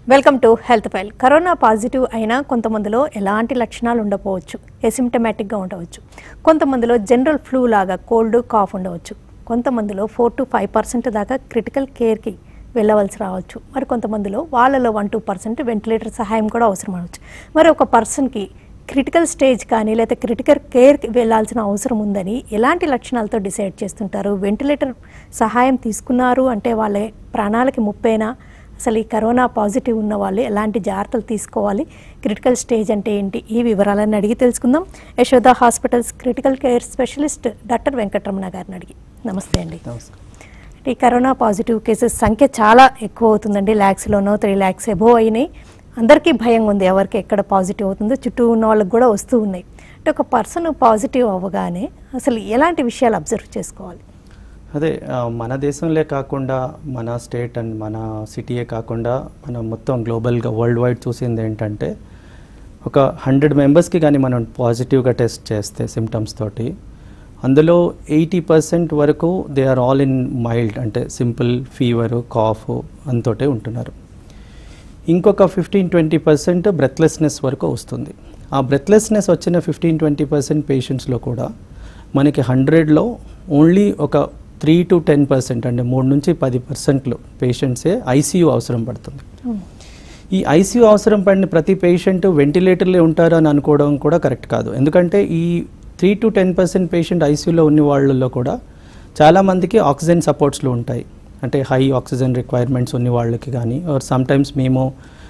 Welcome to health file corona positive అయినా కొంతమందిలో ఎలాంటి లక్షణాలు ఉండకపోవచ్చు ఎసిమ్టమాటిక్గా ఉండవచ్చు కొంతమందిలో జనరల్ ఫ్లూ లాగా కోల్డ్ కాఫ్ ఉండవచ్చు కొంతమందిలో ఫోర్ టు ఫైవ్ పర్సెంట్ దాకా క్రిటికల్ కేర్కి వెళ్ళవలసి రావచ్చు మరి కొంతమందిలో వాళ్ళలో వన్ టూ పర్సెంట్ వెంటిలేటర్ సహాయం కూడా అవసరం అవ్వచ్చు మరి ఒక పర్సన్కి క్రిటికల్ స్టేజ్ కానీ లేదా క్రిటికల్ కేర్కి వెళ్ళాల్సిన అవసరం ఉందని ఎలాంటి లక్షణాలతో డిసైడ్ చేస్తుంటారు వెంటిలేటర్ సహాయం తీసుకున్నారు అంటే వాళ్ళ ప్రాణాలకి ముప్పైనా అసలు ఈ కరోనా పాజిటివ్ ఉన్న వాళ్ళు ఎలాంటి జాగ్రత్తలు తీసుకోవాలి క్రిటికల్ స్టేజ్ అంటే ఏంటి ఈ వివరాలన్నీ అడిగి తెలుసుకుందాం Yashoda hospitals critical care specialist doctor Venkataramana గారిని అడిగి నమస్తే అండి నమస్కారం అంటే ఈ కరోనా పాజిటివ్ కేసెస్ సంఖ్య చాలా ఎక్కువ అవుతుందండి ల్యాక్స్లోనో త్రీ ల్యాక్స్ ఎబో అయినాయి అందరికీ భయం ఉంది ఎవరికి ఎక్కడ పాజిటివ్ అవుతుందో చుట్టూ ఉన్న వాళ్ళకి కూడా వస్తూ ఉన్నాయి అంటే ఒక పర్సన్ పాజిటివ్ అవ్వగానే అసలు ఎలాంటి విషయాలు అబ్జర్వ్ చేసుకోవాలి అదే ఆ, మన దేశంలో కాకుండా మన స్టేట్ అండ్ మన సిటీయే కాకుండా మనం మొత్తం గ్లోబల్గా వరల్డ్ వైడ్ చూసింది ఏంటంటే ఒక హండ్రెడ్ మెంబర్స్కి కానీ మనం పాజిటివ్గా టెస్ట్ చేస్తే సిమ్టమ్స్ తోటి అందులో ఎయిటీ పర్సెంట్ వరకు they are all in mild అంటే సింపుల్ ఫీవరు కాఫ్ అంతోటే ఉంటున్నారు ఇంకొక ఫిఫ్టీన్ ట్వంటీ పర్సెంట్ బ్రెత్లెస్నెస్ వరకు వస్తుంది ఆ బ్రెత్లెస్నెస్ వచ్చిన ఫిఫ్టీన్ ట్వంటీ పర్సెంట్ పేషెంట్స్లో కూడా మనకి హండ్రెడ్లో ఓన్లీ ఒక త్రీ టు టెన్ పర్సెంట్ అంటే మూడు నుంచి పది పర్సెంట్లు పేషెంట్సే ఐసీయూ అవసరం పడుతుంది ఈ ఐసీయూ అవసరం పడిన ప్రతి పేషెంట్ వెంటిలేటర్లే ఉంటారు అని అనుకోవడం కూడా కరెక్ట్ కాదు ఎందుకంటే ఈ three to ten percent patient ఐసీయూలో ఉన్న వాళ్ళల్లో కూడా చాలామందికి ఆక్సిజన్ సపోర్ట్స్లో ఉంటాయి అంటే హై ఆక్సిజన్ రిక్వైర్మెంట్స్ ఉన్న వాళ్ళకి కానీ ఆర్ సమ్టైమ్స్ మేము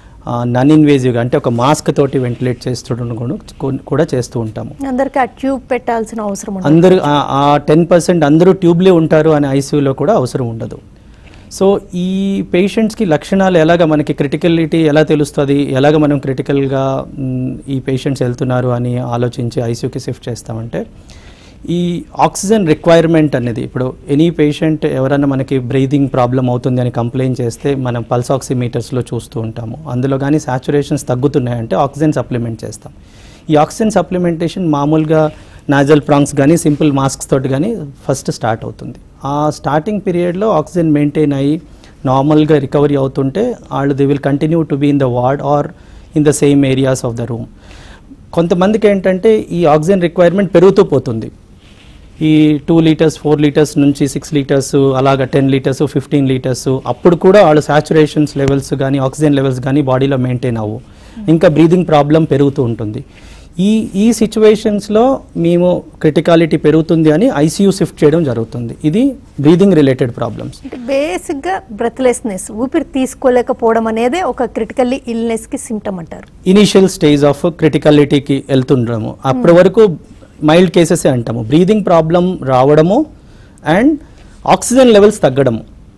నన్ ఇన్వేజివ్గా అంటే ఒక మాస్క్ తోటి వెంటిలేట్ చేస్తుండడం కూడా కూడా చేస్తూ ఉంటాము అందరికీ ఆ ట్యూబ్ పెట్టాల్సిన అవసరం ఉండదు అందరూ ఆ- ఆ టెన్ పర్సెంట్ అందరూ ట్యూబ్లే ఉంటారు అని ఐసీయూలో కూడా అవసరం ఉండదు సో ఈ పేషెంట్స్కి లక్షణాలు ఎలాగ మనకి క్రిటికలిటీ ఎలా తెలుస్తుంది ఎలాగ మనం క్రిటికల్గా మ్, ఈ పేషెంట్స్ వెళ్తున్నారు అని ఆలోచించి ఐసీయూకి షిఫ్ట్ చేస్తామంటే ఈ ఆక్సిజన్ రిక్వైర్మెంట్ అనేది ఇప్పుడు ఎనీ పేషెంట్ ఎవరైనా మనకి బ్రీదింగ్ ప్రాబ్లం అవుతుంది అని కంప్లైంట్ చేస్తే మనం పల్స్ ఆక్సిమీటర్స్లో చూస్తూ ఉంటాము అందులో కానీ సాచురేషన్స్ తగ్గుతున్నాయంటే ఆక్సిజన్ సప్లిమెంట్ చేస్తాం ఈ ఆక్సిజన్ సప్లిమెంటేషన్ మామూలుగా నాజల్ ప్రాంగ్స్ కానీ సింపుల్ మాస్క్స్ తోటి కానీ ఫస్ట్ స్టార్ట్ అవుతుంది ఆ స్టార్టింగ్ పీరియడ్లో ఆక్సిజన్ మెయింటైన్ అయ్యి నార్మల్గా రికవరీ అవుతుంటే వాళ్ళు they will continue to be in the ward or in the same areas of the room కొంతమందికి ఏంటంటే ఈ ఆక్సిజన్ రిక్వైర్మెంట్ పెరుగుతూ పోతుంది ఈ టూ లీటర్స్ ఫోర్ లీటర్స్ నుంచి సిక్స్ లీటర్స్ అలాగ టెన్ లీటర్స్ ఫిఫ్టీన్ లీటర్స్ అప్పుడు కూడా వాళ్ళు సాచురేషన్స్ లెవెల్స్ కానీ ఆక్సిజన్ లెవెల్స్ కానీ బాడీలో మెయింటైన్ అవ్వు ఇంకా బ్రీదింగ్ ప్రాబ్లం పెరుగుతూ ఉంటుంది ఈ ఈ సిచ్యువేషన్స్లో మేము క్రిటికాలిటీ పెరుగుతుంది అని ఐసీయూ షిఫ్ట్ చేయడం జరుగుతుంది ఇది బ్రీదింగ్ రిలేటెడ్ ప్రాబ్లమ్స్ అంటే బేసిక్గా బ్రెత్లెస్నెస్ ఊపిరి తీసుకోలేకపోవడం అనేదే ఒక క్రిటికల్లీ ఇల్నెస్కి సిమ్టమ్ అంటారు ఇనీషియల్ స్టేజ్ ఆఫ్ క్రిటికాలిటీకి వెళ్తుండడము అప్పటి వరకు మైల్డ్ కేసెసే అంటాము బ్రీదింగ్ ప్రాబ్లం రావడము అండ్ ఆక్సిజన్ లెవెల్స్ తగ్గడము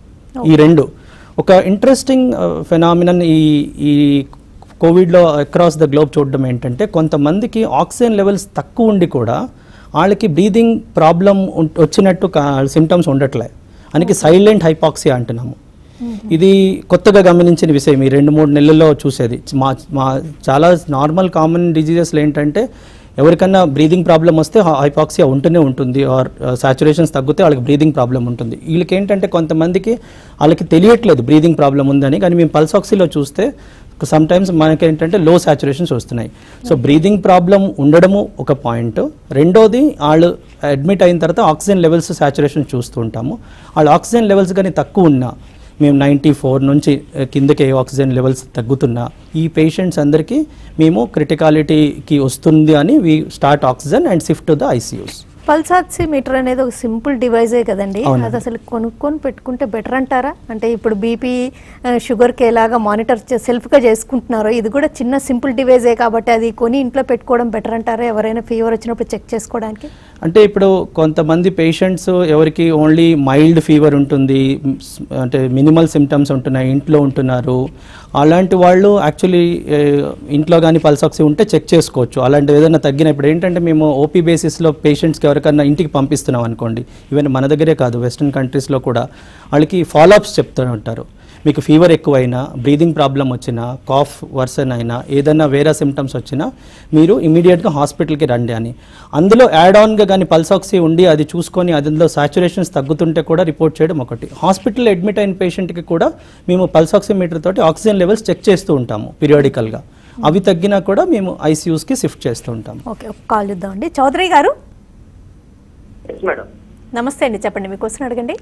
ఈ రెండు ఒక ఇంట్రెస్టింగ్ ఫెనామినన్ ఈ ఈ కోవిడ్లో అక్రాస్ ద గ్లోబ్ చూడడం ఏంటంటే కొంతమందికి ఆక్సిజన్ లెవెల్స్ తక్కువ ఉండి కూడా వాళ్ళకి బ్రీదింగ్ ప్రాబ్లం వచ్చినట్టు సిమ్టమ్స్ ఉండట్లే అందుకే సైలెంట్ హైపాక్సియా అంటున్నాము ఇది కొత్తగా గమనించిన విషయం ఈ రెండు మూడు నెలల్లో చూసేది మా మా చాలా నార్మల్ కామన్ డిజీజెస్లు ఏంటంటే ఎవరికన్నా బ్రీదింగ్ ప్రాబ్లం వస్తే హైపాక్సియా ఉంటూనే ఉంటుంది ఆర్ సాచురేషన్స్ తగ్గితే వాళ్ళకి బ్రీదింగ్ ప్రాబ్లం ఉంటుంది వీళ్ళకి ఏంటంటే కొంతమందికి వాళ్ళకి తెలియట్లేదు బ్రీదింగ్ ప్రాబ్లం ఉందని కానీ మేము పల్స్ ఆక్సీలో చూస్తే సమ్ టైమ్స్ మనకి ఏంటంటే లో సాచురేషన్స్ వస్తున్నాయి సో బ్రీదింగ్ ప్రాబ్లం ఉండడము ఒక పాయింట్ రెండోది వాళ్ళు అడ్మిట్ అయిన తర్వాత ఆక్సిజన్ లెవెల్స్ సాచురేషన్ చూస్తూ ఉంటాము వాళ్ళ ఆక్సిజన్ లెవెల్స్ కానీ తక్కువ ఉన్నా మేము నైంటీ ఫోర్ నుంచి ఆ, కిందకి ఆక్సిజన్ లెవెల్స్ తగ్గుతున్నా ఈ పేషెంట్స్ అందరికీ మేము క్రిటికాలిటీకి వస్తుంది అని we start oxygen and shift to the ICUs pulse oximeter అనేది ఒక సింపుల్ డివైజే కదండి అవునండి. అది అసలు కొనుక్కొని పెట్టుకుంటే బెటర్ అంటారా అంటే ఇప్పుడు బీపీ షుగర్కి ఎలాగా మానిటర్ సెల్ఫ్గా చేసుకుంటున్నారో ఇది కూడా చిన్న సింపుల్ డివైజే కాబట్టి అది కొని ఇంట్లో పెట్టుకోవడం బెటర్ అంటారా ఎవరైనా ఫీవర్ వచ్చినప్పుడు చెక్ చేసుకోవడానికి అంటే ఇప్పుడు కొంతమంది పేషెంట్స్ ఎవరికి ఓన్లీ మైల్డ్ ఫీవర్ ఉంటుంది మ్, స్- అంటే మినిమల్ సిమ్టమ్స్ ఉంటున్నాయి ఇంట్లో ఉంటున్నారు అలాంటి వాళ్ళు యాక్చువల్లీ ఇంట్లో కానీ పల్సాక్సీ ఉంటే చెక్ చేసుకోవచ్చు అలాంటి ఏదైనా తగ్గిన ఇప్పుడు ఏంటంటే మేము ఓపీ బేసిస్లో పేషెంట్స్కి ఎవరికన్నా ఇంటికి పంపిస్తున్నాం అనుకోండి ఈవెన్ మన దగ్గరే కాదు వెస్ట్రన్ కంట్రీస్లో కూడా వాళ్ళకి ఫాలోఅప్స్ చెప్తూ ఉంటారు మీకు ఫీవర్ ఎక్కువైనా బ్రీదింగ్ ప్రాబ్లం వచ్చినా కాఫ్ వర్సన్ అయినా ఏదైనా వేరే సిమ్టమ్స్ వచ్చినా మీరు ఇమీడియట్గా హాస్పిటల్కి రండి అని అందులో యాడ్ ఆన్గా కానీ పల్సాక్సీ ఉండి అది చూసుకొని అందులో సాచురేషన్స్ తగ్గుతుంటే కూడా రిపోర్ట్ చేయడం ఒకటి హాస్పిటల్ అడ్మిట్ అయిన పేషెంట్కి కూడా మేము పల్సాక్సిమీటర్ తోటి ఆక్సిజన్ లెవెల్స్ చెక్ చేస్తూ ఉంటాము పీరియాడికల్గా అవి తగ్గినా కూడా మేము ఐసీయూస్కి షిఫ్ట్ చేస్తూ ఉంటాము ఓకే ఒక కాల్ చూద్దామండి చౌదరి గారు ఎస్ మేడం నమస్తే అండి చెప్పండి మీ క్వశ్చన్ అడగండి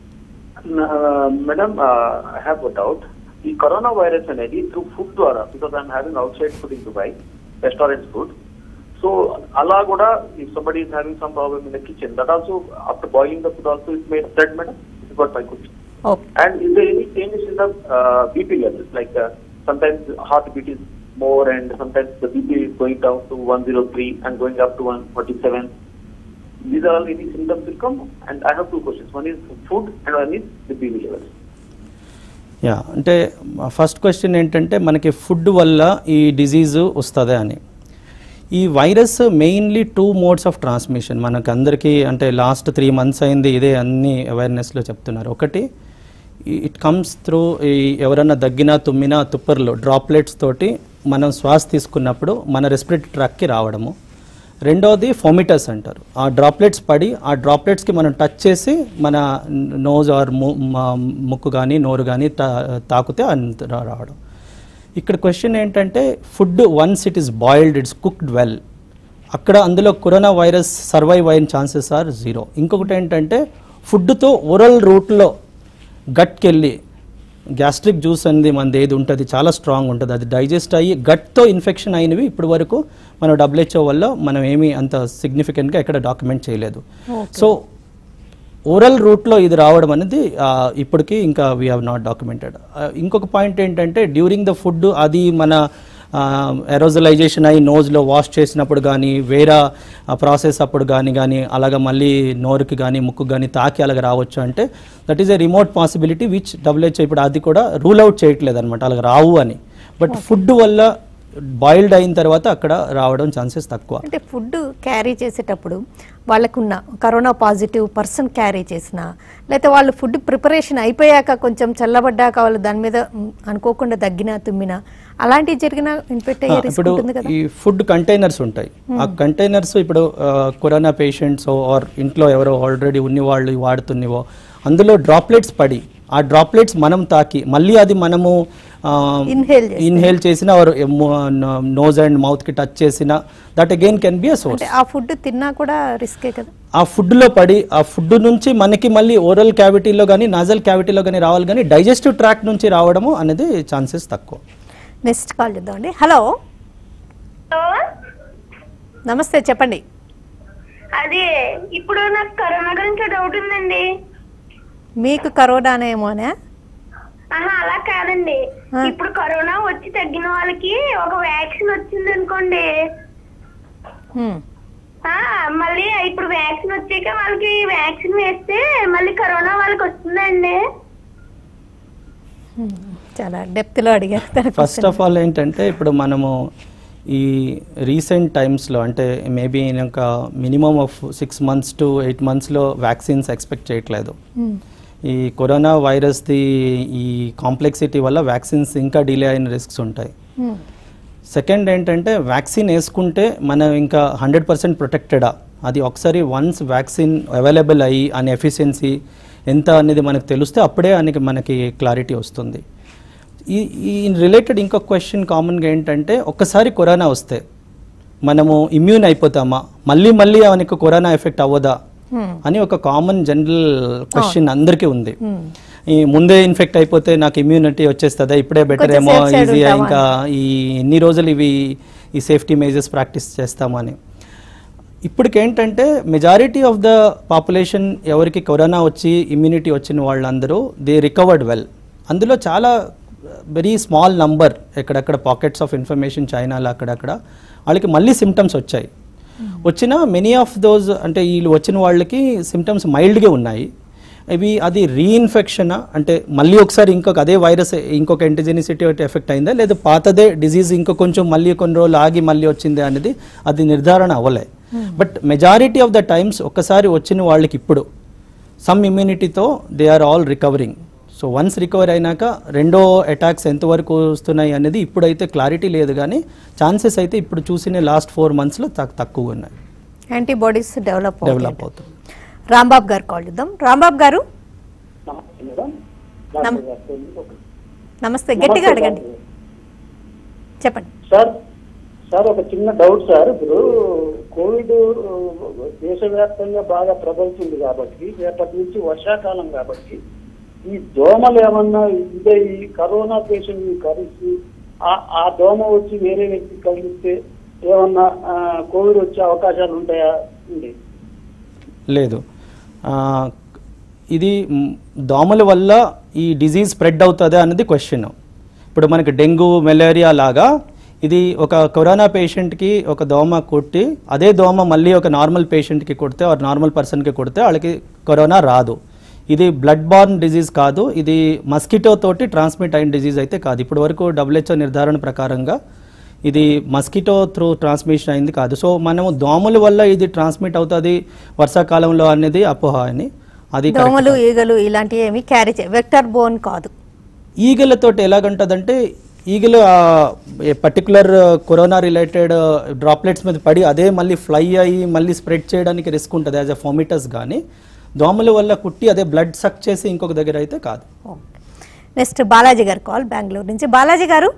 మేడం ఐ హ్యావ్ డౌట్ ఈ కరోనా వైరస్ అనేది త్రూ ఫుడ్ ద్వారా because I'm having outside food in Dubai restaurant food so అలా కూడా if somebody is having some problem in the kitchen that also after boiling the food also it made spread madam it got my question okay And is there any changes in the uh, BP levels? Like uh, sometimes heartbeat is more and sometimes the BP is going down to 103 and going up to 147. These are all any symptoms will come. And I have two questions. One is food and one is the BP levels. Yeah అంటే first question ఏంటంటే మనకి food వల్ల ఈ disease వస్తుందా అని ఈ virus mainly two modes of transmission మనకు అందరికీ అంటే లాస్ట్ త్రీ మంత్స్ అయింది ఇదే అన్ని అవేర్నెస్లో చెప్తున్నారు ఒకటి ఇట్ కమ్స్ త్రూ ఈ ఎవరన్నా దగ్గినా తుమ్మినా తుప్పర్లో డ్రాప్లెట్స్ తోటి మనం శ్వాస తీసుకున్నప్పుడు మన రెస్పిరేటరీ ట్రాక్కి రావడము రెండోది ఫోమిటస్ అంటారు ఆ డ్రాప్లెట్స్ పడి ఆ డ్రాప్లెట్స్కి మనం టచ్ చేసి మన నోజ్ ఆర్ ముక్కు కానీ నోరు కానీ తాకితే అంత రా- రావడం ఇక్కడ క్వశ్చన్ ఏంటంటే food once it is boiled it's cooked well అక్కడ అందులో కరోనా వైరస్ సర్వైవ్ అయిన ఛాన్సెస్ ఆర్ జీరో ఇంకొకటి ఏంటంటే ఫుడ్తో ఓరల్ రూట్లో గట్కి వెళ్ళి గ్యాస్ట్రిక్ జ్యూస్ అనేది మనది ఏది ఉంటుంది చాలా స్ట్రాంగ్ ఉంటుంది అది డైజెస్ట్ అయ్యి గట్తో ఇన్ఫెక్షన్ అయినవి ఇప్పటి వరకు మన డబ్ల్యూహెచ్ఓ వల్ల మనం ఏమీ అంత సిగ్నిఫికెంట్గా ఎక్కడ డాక్యుమెంట్ చేయలేదు సో ఓరల్ రూట్లో ఇది రావడం అనేది ఆ, ఇప్పటికీ ఇంకా వీ హ్యావ్ నాట్ డాక్యుమెంటెడ్ ఇంకొక పాయింట్ ఏంటంటే డ్యూరింగ్ ద ఫుడ్ అది మన ఎరోజలైజేషన్ అయ్యి నోజ్లో వాష్ చేసినప్పుడు కానీ వేరే ప్రాసెస్ అప్పుడు కానీ కానీ అలాగ మళ్ళీ నోరుకి కానీ ముక్కు కానీ తాకి అలాగ రావచ్చు అంటే that is a remote possibility which WHO ఇప్పుడు అది కూడా రూల్ అవుట్ చేయట్లేదు అనమాట అలాగ రావు అని బట్ ఫుడ్ వల్ల బాయిల్డ్ అయిన తర్వాత అక్కడ రావడం ఛాన్సెస్ తక్కువ అంటే ఫుడ్ క్యారీ చేసేటప్పుడు వాళ్ళకున్న కరోనా పాజిటివ్ పర్సన్ క్యారీ చేసిన లేకపోతే వాళ్ళు ఫుడ్ ప్రిపరేషన్ అయిపోయాక కొంచెం చల్లబడ్డాక వాళ్ళు దాని మీద మ్, అనుకోకుండా దగ్గినా తుమ్మినా అలాంటివి జరిగినా ఇన్ఫెక్ట్ అయ్యే ఆ, రిస్క్ ఇప్పుడు ఉంటుంది కదా ఈ ఫుడ్ కంటైనర్స్ ఉంటాయి ఆ కంటైనర్స్ ఇప్పుడు కరోనా పేషెంట్స్ ఆర్ ఇంట్లో ఎవరో ఆల్రెడీ ఉన్ని వాళ్ళు వాడుతున్నవో అందులో డ్రాప్లెట్స్ పడి ఆ డ్రాప్లెట్స్ మనం తాకి మళ్ళీ అది మనము Inhale చేస్తే. ఇన్హేల్ చేసిన ఆర్ నోజ్ అండ్ మౌత్ కి టచ్ చేసిన that again can be a source అంటే ఆ ఫుడ్ తిన్నా కూడా రిస్కే కదా ఆ ఫుడ్లో పడి ఆ ఫుడ్ నుంచి మనకి మళ్ళీ ఓరల్ క్యావిటీలో కానీ నాజల్ క్యావిటీలో కానీ రావాలి కానీ డైజెస్టివ్ ట్రాక్ నుంచి రావడము అనేది ఛాన్సెస్ తక్కువ నెక్స్ట్ కాల్ చూద్దామండి హలో నమస్తే చెప్పండి అది ఇప్పుడు నాకు కరోనా గురించి డౌట్ ఉందండి మీకు కరోనానేమోనే ఆహా అలా కాదండి ఆ. ఇప్పుడు కరోనా వచ్చి తగ్గిన వాళ్ళకి ఒక వ్యాక్సిన్ వచ్చింది అనుకోండి హ్మ్. ఆ, మళ్ళీ ఇప్పుడు వ్యాక్సిన్ వచ్చాక వాళ్ళకి వ్యాక్సిన్ వేస్తే మళ్ళీ కరోనా వాళ్ళకి వస్తుందండి హ్మ్. చాలా డెప్త్లో అడిగారు దాని ఫస్ట్ ఆఫ్ ఆల్ ఏంటంటే ఇప్పుడు మనము ఈ రీసెంట్ టైమ్స్లో అంటే మేబీ ఒక minimum of six months to eight మంత్స్లో వ్యాక్సిన్స్ ఎక్స్పెక్ట్ చేయట్లేదు హ్మ్. ఈ కరోనా వైరస్ది ఈ కాంప్లెక్సిటీ వల్ల వ్యాక్సిన్స్ ఇంకా డిలే అయిన రిస్క్స్ ఉంటాయి హ్మ్. సెకండ్ ఏంటంటే వ్యాక్సిన్ వేసుకుంటే మనం ఇంకా హండ్రెడ్ పర్సెంట్ ప్రొటెక్టెడా అది ఒకసారి వన్స్ వ్యాక్సిన్ అవైలబుల్ అయ్యి అని ఎఫిషియన్సీ ఎంత అనేది మనకు తెలిస్తే అప్పుడే అని మనకి క్లారిటీ వస్తుంది ఈ ఈ రిలేటెడ్ ఇంకొక క్వశ్చన్ కామన్గా ఏంటంటే ఒక్కసారి కరోనా వస్తే మనము ఇమ్యూన్ అయిపోతామా మళ్ళీ మళ్ళీ మనకు కరోనా ఎఫెక్ట్ అవ్వదా హ్మ్. అని ఒక కామన్ జనరల్ క్వశ్చన్ అందరికీ ఉంది హ్మ్. ఈ ముందే ఇన్ఫెక్ట్ అయిపోతే నాకు ఇమ్యూనిటీ వచ్చేస్తుందా ఇప్పుడే బెటర్ కొంచెం ఏమో safe side ఈజీగా ఉంటామా ఇంకా ఈ ఎన్ని రోజులు ఇవి ఈ సేఫ్టీ మేజర్స్ ప్రాక్టీస్ చేస్తామని ఇప్పటికేంటంటే మెజారిటీ ఆఫ్ ద పాపులేషన్ ఎవరికి కరోనా వచ్చి ఇమ్యూనిటీ వచ్చిన వాళ్ళందరూ దే రికవర్డ్ వెల్ అందులో చాలా వెరీ స్మాల్ నంబర్ ఎక్కడెక్కడ పాకెట్స్ ఆఫ్ ఇన్ఫర్మేషన్ చైనాలో అక్కడక్కడ వాళ్ళకి మళ్ళీ సిమ్టమ్స్ వచ్చాయి వచ్చిన మెనీ ఆఫ్ దోస్ అంటే వీళ్ళు వచ్చిన వాళ్ళకి సిమ్టమ్స్ మైల్డ్గా ఉన్నాయి ఇవి అది రీఇన్ఫెక్షన్ అంటే మళ్ళీ ఒకసారి ఇంకొక అదే వైరస్ ఇంకొక ఎంటిజెనిసిటీ ఎఫెక్ట్ అయిందా లేదా పాతదే డిజీజ్ ఇంకో కొంచెం మళ్ళీ కొన్ని రోజులు ఆగి మళ్ళీ వచ్చిందే అనేది అది నిర్ధారణ అవ్వలే but majority of the times ఒక్కసారి వచ్చిన వాళ్ళకి ఇప్పుడు సమ్ ఇమ్యూనిటీతో they are all recovering so once recover అయినాక రెండో అటాక్స్ ఎంతవరకు వస్తున్నాయి అనేది ఇప్పుడైతే క్లారిటీ లేదు కానీ ఛాన్సెస్ అయితే ఇప్పుడు చూసిన లాస్ట్ ఫోర్ మంత్స్లో తక్కువ ఉన్నాయి యాంటీబాడీస్ డెవలప్ డెవలప్ అవుతుంది రాంబాబు గారు కాల్ చేద్దాం రాంబాబు గారు నమస్తే మేడం నమ- నమస్తే గట్టిగా అడగండి చెప్పండి సార్ సార్ ఒక చిన్న డౌట్ సార్ ఇప్పుడు కోవిడ్ దేశవ్యాప్తంగా బాగా ప్రబలుతుంది కాబట్టి రేపటి నుంచి వర్షాకాలం కాబట్టి ఈ దోమలు ఏమన్నా ఇదే ఈ కరోనా పేషెంట్ కలిసి ఆ- ఆ దోమ వచ్చి వేరే వ్యక్తికి కలిగిస్తే ఏమన్నా ఆ, కోవిడ్ వచ్చే అవకాశాలు ఉంటాయా అండి లేదు ఆ, ఇది మ్, దోమల వల్ల ఈ డిజీజ్ స్ప్రెడ్ అవుతుందా అన్నది క్వశ్చన్ ఇప్పుడు మనకి డెంగ్యూ మలేరియా లాగా ఇది ఒక కరోనా పేషెంట్కి ఒక దోమ కొట్టి అదే దోమ మళ్ళీ ఒక నార్మల్ పేషెంట్కి కొడితే ఆర్ నార్మల్ పర్సన్కి కొడితే వాళ్ళకి కరోనా రాదు ఇది బ్లడ్ బార్న్ డిజీజ్ కాదు ఇది మస్కిటో తోటి ట్రాన్స్మిట్ అయిన డిజీజ్ అయితే కాదు ఇప్పటి వరకు డబ్ల్యూహెచ్ఓ నిర్ధారణ ప్రకారంగా ఇది మస్కిటో త్రూ ట్రాన్స్మిషన్ అయింది కాదు సో మనము దోమల వల్ల ఇది ట్రాన్స్మిట్ అవుతుంది వర్షాకాలంలో అనేది అపోహ అని అది correct దోమలు కాదు. ఈగలు ఇలాంటివి ఏమి క్యారీ చే వెక్టర్ బోన్ కాదు ఈగలతోటి ఎలాగంటదంటే ఈగలు పర్టికులర్ కరోనా రిలేటెడ్ డ్రాప్లెట్స్ మీద పడి అదే మళ్ళీ ఫ్లై అయ్యి మళ్ళీ స్ప్రెడ్ చేయడానికి రిస్క్ ఉంటుంది యాజ్ అ ఫోమిటస్ కానీ దోమల వల్ల కుట్టి అదే బ్లడ్ సక్ చేసి ఇంకొక దగ్గర అయితే కాదు నెక్స్ట్ బాలాజీ గారు కాల్ బెంగళూరు నుంచి బాలాజీ గారు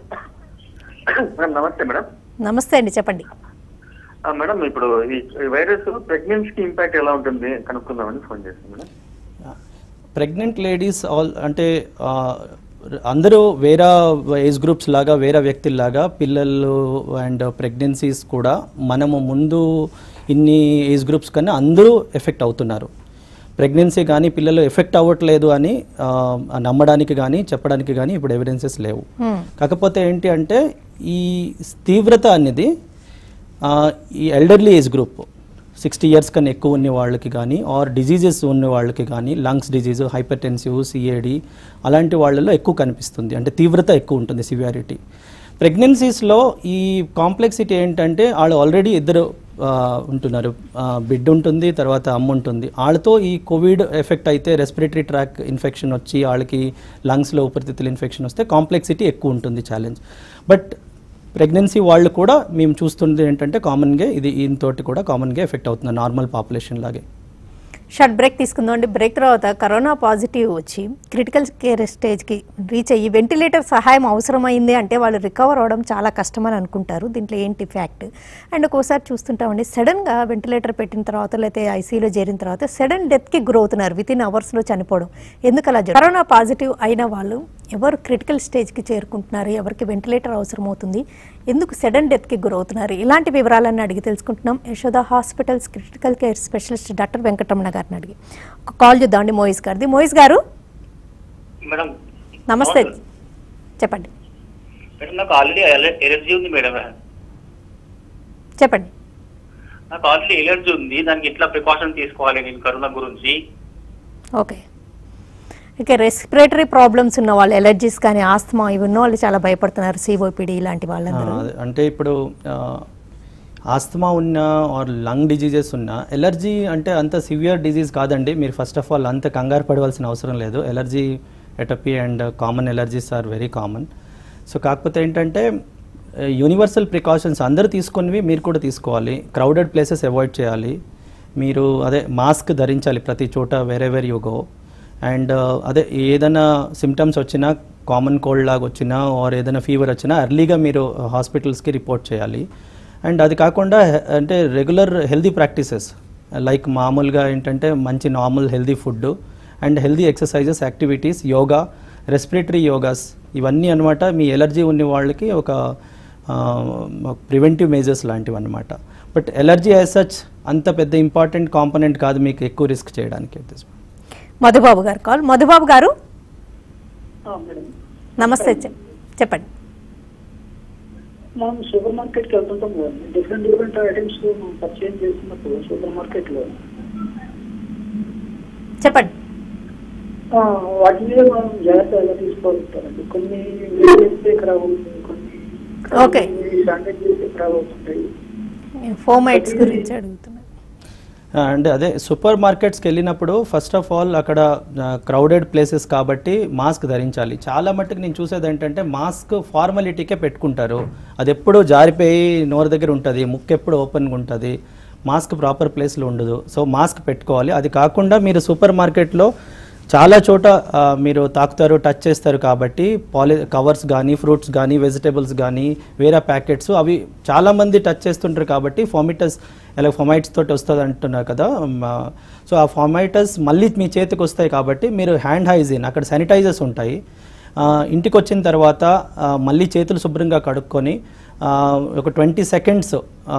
మేడం నమస్తే మేడం నమస్తే అండి చెప్పండి ఆ, మేడం ఇప్పుడు ఈ ఈ వైరస్ ప్రెగ్నెన్సీకి ఇంపాక్ట్ ఎలా ఉంటుంది కనుక్కుందామని ఫోన్ చేశాను మేడం ప్రెగ్నెంట్ లేడీస్ ఆల్ అంటే ఆ, అందరూ వేరే ఏజ్ గ్రూప్స్ లాగా వేరే వ్యక్తుల్లాగా పిల్లలు అండ్ ప్రెగ్నెన్సీస్ కూడా మనము ముందు ఇన్ని ఏజ్ గ్రూప్స్ కన్నా అందరూ ఎఫెక్ట్ అవుతున్నారు ప్రెగ్నెన్సీ కానీ పిల్లలు ఎఫెక్ట్ అవ్వట్లేదు అని ఆ, నమ్మడానికి కానీ చెప్పడానికి కానీ ఇప్పుడు ఎవిడెన్సెస్ లేవు Hmm. కాకపోతే ఏంటి అంటే ఈ తీవ్రత అనేది ఆ, ఈ elderly age group sixty years కన్నా ఎక్కువ ఉన్న వాళ్ళకి కానీ ఆర్ డిజీజెస్ ఉన్న వాళ్ళకి కానీ lungs disease hypertensive CAD అలాంటి వాళ్ళలో ఎక్కువ కనిపిస్తుంది అంటే తీవ్రత ఎక్కువ ఉంటుంది సివియారిటీ ప్రెగ్నెన్సీస్లో ఈ కాంప్లెక్సిటీ ఏంటంటే వాళ్ళు ఆల్రెడీ ఇద్దరు ఆ, ఉంటున్నారు ఆ, బిడ్డ ఉంటుంది తర్వాత అమ్మ ఉంటుంది వాళ్ళతో ఈ కోవిడ్ ఎఫెక్ట్ అయితే రెస్పిరేటరీ ట్రాక్ ఇన్ఫెక్షన్ వచ్చి వాళ్ళకి లంగ్స్లో ఊపిరితిత్తుల ఇన్ఫెక్షన్ వస్తే కాంప్లెక్సిటీ ఎక్కువ ఉంటుంది ఛాలెంజ్ బట్ ప్రెగ్నెన్సీ వాళ్ళు కూడా మేము చూస్తుంది ఏంటంటే కామన్గా ఇది ఈయనతోటి కూడా కామన్గా ఎఫెక్ట్ అవుతుంది నార్మల్ పాపులేషన్ లాగే షార్ట్ బ్రేక్ తీసుకుందాం అండి బ్రేక్ తర్వాత కరోనా పాజిటివ్ వచ్చి క్రిటికల్ కేర్ స్టేజ్కి రీచ్ అయ్యి వెంటిలేటర్ సహాయం అవసరమైంది అంటే వాళ్ళు రికవర్ అవ్వడం చాలా కష్టమని అనుకుంటారు దీంట్లో ఏంటి ఫ్యాక్ట్ అండ్ ఒక్కోసారి చూస్తుంటామండి సడన్గా వెంటిలేటర్ పెట్టిన తర్వాత లేకపోతే ఐసీయూలో చేరిన తర్వాత సడన్ డెత్కి గురవుతున్నారు విత్ ఇన్ అవర్స్లో చనిపోవడం ఎందుకు అలా జరుగుతుంది? కరోనా పాజిటివ్ అయిన వాళ్ళు ఎవరు క్రిటికల్ స్టేజ్కి చేరుకుంటున్నారు ఎవరికి వెంటిలేటర్ అవసరం అవుతుంది ఎందుకు సడన్ డెత్కి గురవుతున్నారు ఇలాంటి వివరాలన్నీ అడిగి తెలుసుకుంటున్నాం Yashoda hospitals critical care specialist doctor Venkataramana గారిని అడిగి ఒక కాల్ చేద్దామండి మోయిస్ గారిది మోయిస్ గారు మేడం నమస్తే చెప్పండి మేడం నాకు ఆల్రెడీ ఎలర్జీ ఉంది మేడం చెప్పండి నాకు ఆల్రెడీ ఎలర్జీ ఉంది దానికి ఎట్లా ప్రికాషన్ తీసుకోవాలి నేను కరోనా గురించి ఓకే ఇక రెస్పిరేటరీ ప్రాబ్లమ్స్ ఉన్న వాళ్ళు ఎలర్జీస్ కానీ ఆస్తమా ఇవి ఉన్న వాళ్ళు చాలా భయపడుతున్నారు సిఓపిడి ఇలాంటి వాళ్ళందరూ ఆ, అంటే ఇప్పుడు ఆస్తమా ఉన్న ఆర్ లంగ్ డిజీజెస్ ఉన్న ఎలర్జీ అంటే అంత సివియర్ డిజీజ్ కాదండి మీరు ఫస్ట్ ఆఫ్ ఆల్ అంత కంగారు పడవలసిన అవసరం లేదు allergy atopy and common allergies are very common so కాకపోతే ఏంటంటే యూనివర్సల్ ప్రికాషన్స్ అందరూ తీసుకునేవి మీరు కూడా తీసుకోవాలి క్రౌడెడ్ ప్లేసెస్ అవాయిడ్ చేయాలి మీరు అదే మాస్క్ ధరించాలి ప్రతి చోట వేరే వేరే యూ గో అండ్ అదే ఏదైనా సిమ్టమ్స్ వచ్చినా కామన్ కోల్డ్ లాగా వచ్చినా ఆర్ ఏదైనా ఫీవర్ వచ్చినా ఎర్లీగా మీరు హాస్పిటల్స్కి రిపోర్ట్ చేయాలి అండ్ అది కాకుండా హె- అంటే రెగ్యులర్ హెల్దీ ప్రాక్టీసెస్ లైక్ మామూలుగా ఏంటంటే మంచి normal healthy food and healthy exercises activities yoga respiratory yogas ఇవన్నీ అనమాట మీ ఎలర్జీ ఉన్న వాళ్ళకి ఒక ప్రివెంటివ్ మేజర్స్ లాంటివి అనమాట బట్ ఎలర్జీ యాజ్ సచ్ అంత పెద్ద ఇంపార్టెంట్ కాంపనెంట్ కాదు మీకు ఎక్కువ రిస్క్ చేయడానికి at this point. మధుబాబు గారు కాల్ మధుబాబు గారు మేడం నమస్తే చెప్- చెప్పండి మనం సూపర్ మార్కెట్ కి వెళ్తుంటాం కదా డిఫరెంట్ డిఫరెంట్ ఐటమ్స్ మనం పర్చేజ్ చేసినప్పుడు సూపర్ మార్కెట్ లో చెప్పండి ఆ, వాటి మీద మనం జాగ్రత్త ఎలా తీసుకోవాలంటారండి కొన్ని ఇంగ్రీడియంట్స్ ఖరాబ్ అవుతుంది కొన్ని Okay. శానిటైజ్ చేస్తే ఖరాబ్ అవుతుంటాయి ఫోమైట్స్ గురించి అడుగుతున్నాను అండ్ అదే సూపర్ మార్కెట్స్కి వెళ్ళినప్పుడు ఫస్ట్ ఆఫ్ ఆల్ అక్కడ క్రౌడెడ్ ప్లేసెస్ కాబట్టి మాస్క్ ధరించాలి చాలా మట్టుకు నేను చూసేది ఏంటంటే మాస్క్ ఫార్మాలిటీకే పెట్టుకుంటారు అది ఎప్పుడూ జారిపోయి నోరు దగ్గర ఉంటుంది ముక్కు ఎప్పుడు ఓపెన్గా ఉంటుంది మాస్క్ ప్రాపర్ ప్లేస్లో ఉండదు సో మాస్క్ పెట్టుకోవాలి అది కాకుండా మీరు సూపర్ మార్కెట్లో చాలా చోట ఆ, మీరు తాకుతారు టచ్ చేస్తారు కాబట్టి పాలి కవర్స్ కానీ ఫ్రూట్స్ కానీ వెజిటేబుల్స్ కానీ వేరే ప్యాకెట్స్ అవి చాలామంది టచ్ చేస్తుంటారు కాబట్టి ఫామిటస్ ఇలా ఫొమైట్స్ తోటి వస్తుంది అంటున్నారు కదా సో ఆ ఫామైటస్ మళ్ళీ మీ చేతికి వస్తాయి కాబట్టి మీరు హ్యాండ్ హైజీన్ అక్కడ శానిటైజర్స్ ఉంటాయి ఆ, ఇంటికి వచ్చిన తర్వాత ఆ, మళ్ళీ చేతులు శుభ్రంగా కడుక్కొని ఆ, ఒక ట్వంటీ సెకండ్స్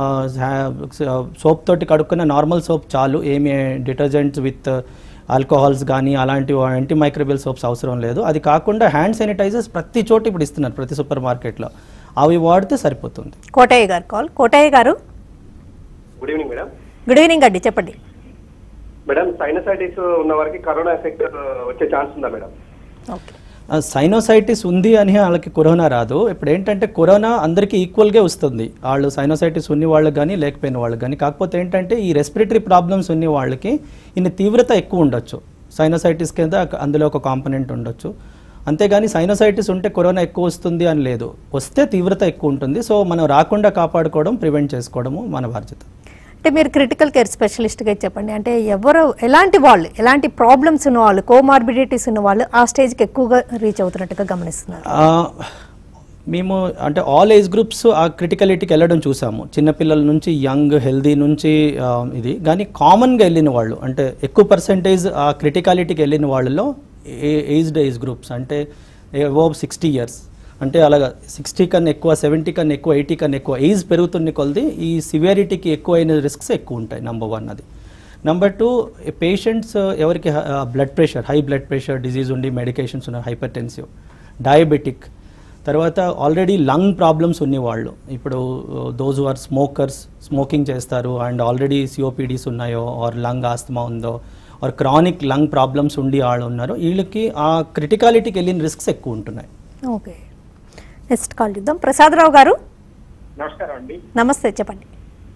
సోప్ తోటి కడుక్కున్న నార్మల్ సోప్ చాలు ఏమి డిటర్జెంట్స్ విత్ ఆల్కహాల్స్ కానీ అలాంటి యాంటీ మైక్రోబియల్ సోప్స్ అవసరం లేదు అది కాకుండా హ్యాండ్ శానిటైజర్స్ ప్రతి చోట ఇప్పుడు ఇస్తున్నారు ప్రతి సూపర్ మార్కెట్లో అవి వాడితే సరిపోతుంది కోటయ్య గారు కాల్ కోటయ్య గారు good evening madam good evening అండి చెప్పండి మేడం సైనసైటిస్ ఉన్న వారికి కరోనా ఎఫెక్ట్ వచ్చే ఛాన్స్ ఉందా మేడం ఓకే సైనోసైటిస్ ఉంది అని వాళ్ళకి కరోనా రాదు ఇప్పుడు ఏంటంటే కరోనా అందరికీ ఈక్వల్గా వస్తుంది వాళ్ళు సైనోసైటిస్ ఉన్న వాళ్ళకి కానీ లేకపోయిన వాళ్ళకి కానీ కాకపోతే ఏంటంటే ఈ రెస్పిరేటరీ ప్రాబ్లమ్స్ ఉన్న వాళ్ళకి ఇన్ని తీవ్రత ఎక్కువ ఉండొచ్చు సైనోసైటిస్ కింద అందులో ఒక కాంపనెంట్ ఉండొచ్చు అంతేగాని సైనోసైటిస్ ఉంటే కరోనా ఎక్కువ వస్తుంది అని లేదు వస్తే తీవ్రత ఎక్కువ ఉంటుంది సో మనం రాకుండా కాపాడుకోవడం ప్రివెంట్ చేసుకోవడము మన బాధ్యత అంటే మీరు క్రిటికల్ కేర్ స్పెషలిస్ట్గా చెప్పండి అంటే ఎవరు ఎలాంటి వాళ్ళు ఎలాంటి ప్రాబ్లమ్స్ ఉన్న వాళ్ళు కోమార్బిడిటీస్ ఉన్న వాళ్ళు ఆ స్టేజ్కి ఎక్కువగా రీచ్ అవుతున్నట్టుగా గమనిస్తున్నారు ఆ, మేము అంటే ఆల్ ఏజ్ గ్రూప్స్ ఆ క్రిటికలిటీకి వెళ్ళడం చూసాము చిన్నపిల్లల నుంచి యంగ్ హెల్దీ నుంచి ఆ, ఇది కానీ కామన్గా వెళ్ళిన వాళ్ళు అంటే ఎక్కువ పర్సంటేజ్ ఆ క్రిటికాలిటీకి వెళ్ళిన వాళ్ళలో ఏజ్డ్ ఏజ్ గ్రూప్స్ అంటే ఓ సిక్స్టీ ఇయర్స్ అంటే అలాగా సిక్స్టీ కన్నా ఎక్కువ సెవెంటీ కన్నా ఎక్కువ ఎయిటీ కన్నా ఎక్కువ ఏజ్ పెరుగుతున్న కొలది ఈ సివియారిటీకి ఎక్కువ అయిన రిస్క్స్ ఎక్కువ ఉంటాయి నెంబర్ వన్ అది నెంబర్ టూ పేషెంట్స్ ఎవరికి blood pressure high blood pressure disease ఉండి మెడికేషన్స్ ఉన్న హైపర్ టెన్సివ్ డయాబెటిక్ తర్వాత ఆల్రెడీ లంగ్ ప్రాబ్లమ్స్ ఉన్నవాళ్ళు ఇప్పుడు దోజ్ ఆర్ స్మోకర్స్ స్మోకింగ్ చేస్తారు అండ్ ఆల్రెడీ సిఓపిడీస్ ఉన్నాయో ఆర్ లంగ్ ఆస్తమా ఉందో ఆర్ క్రానిక్ లంగ్ ప్రాబ్లమ్స్ ఉండి వాళ్ళు ఉన్నారు వీళ్ళకి ఆ క్రిటికాలిటీకి వెళ్ళిన రిస్క్స్ ఎక్కువ ఉంటున్నాయి ఓకే నెక్స్ట్ కాల్ చూద్దాం ప్రసాదరావు గారు నమస్కారం అండి నమస్తే చెప్పండి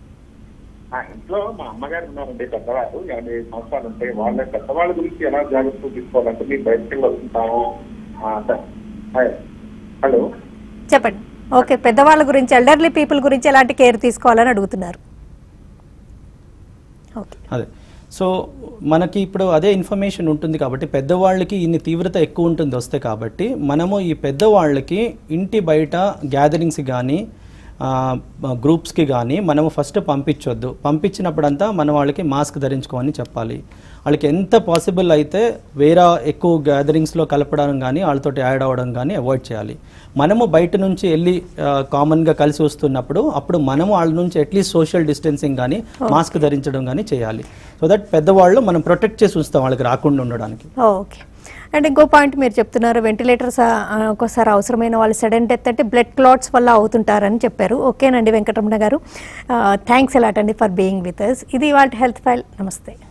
మా ఇంట్లో మా అమ్మగారు ఉన్నారండి పెద్దవాళ్ళు యాభై ఐదు సంవత్సరాలు ఉంటాయి వాళ్ళ పెద్దవాళ్ళ గురించి ఎలా జాగ్రత్తలు తీసుకోవాలంటే మీరు బయటకు వెళ్ళి వస్తుంటాము ఆ, స- హాయ్. హలో చెప్పండి ఓకే పెద్దవాళ్ళ గురించి ఎల్డర్లీ పీపుల్ గురించి ఎలాంటి కేర్ తీసుకోవాలని అడుగుతున్నారు ఓకే అదే సో మనకి ఇప్పుడు అదే ఇన్ఫర్మేషన్ ఉంటుంది కాబట్టి పెద్దవాళ్ళకి ఇన్ని తీవ్రత ఎక్కువ ఉంటుంది వస్తే కాబట్టి మనము ఈ పెద్దవాళ్ళకి ఇంటి బయట గ్యాదరింగ్స్ కానీ గ్రూప్స్కి కానీ మనము ఫస్ట్ పంపించొద్దు పంపించినప్పుడంతా మనం వాళ్ళకి మాస్క్ ధరించుకోమని చెప్పాలి వాళ్ళకి ఎంత పాసిబుల్ అయితే వేరే ఎక్కువ గ్యాదరింగ్స్లో కలపడం కానీ వాళ్ళతోటి యాడ్ అవ్వడం కానీ అవాయిడ్ చేయాలి మనము బయట నుంచి వెళ్ళి కామన్గా కలిసి వస్తున్నప్పుడు అప్పుడు మనము వాళ్ళ నుంచి అట్లీస్ట్ సోషల్ డిస్టెన్సింగ్ కానీ మాస్క్ ధరించడం కానీ చేయాలి సో దట్ పెద్దవాళ్ళు మనం ప్రొటెక్ట్ చేసి ఉంచుతాం వాళ్ళకి రాకుండా ఉండడానికి ఓకే అండ్ ఇంకో పాయింట్ మీరు చెప్తున్నారు వెంటిలేటర్స్ ఒక్కోసారి అవసరమైన వాళ్ళు సడన్ డెత్ అంటే బ్లడ్ క్లాట్స్ వల్ల అవుతుంటారని చెప్పారు ఓకేనండి వెంకటరమణ గారు థ్యాంక్స్ ఎలాట్ అండి ఫర్ బీయింగ్ విత్ అస్ ఇది వాళ్ళ హెల్త్ ఫైల్ నమస్తే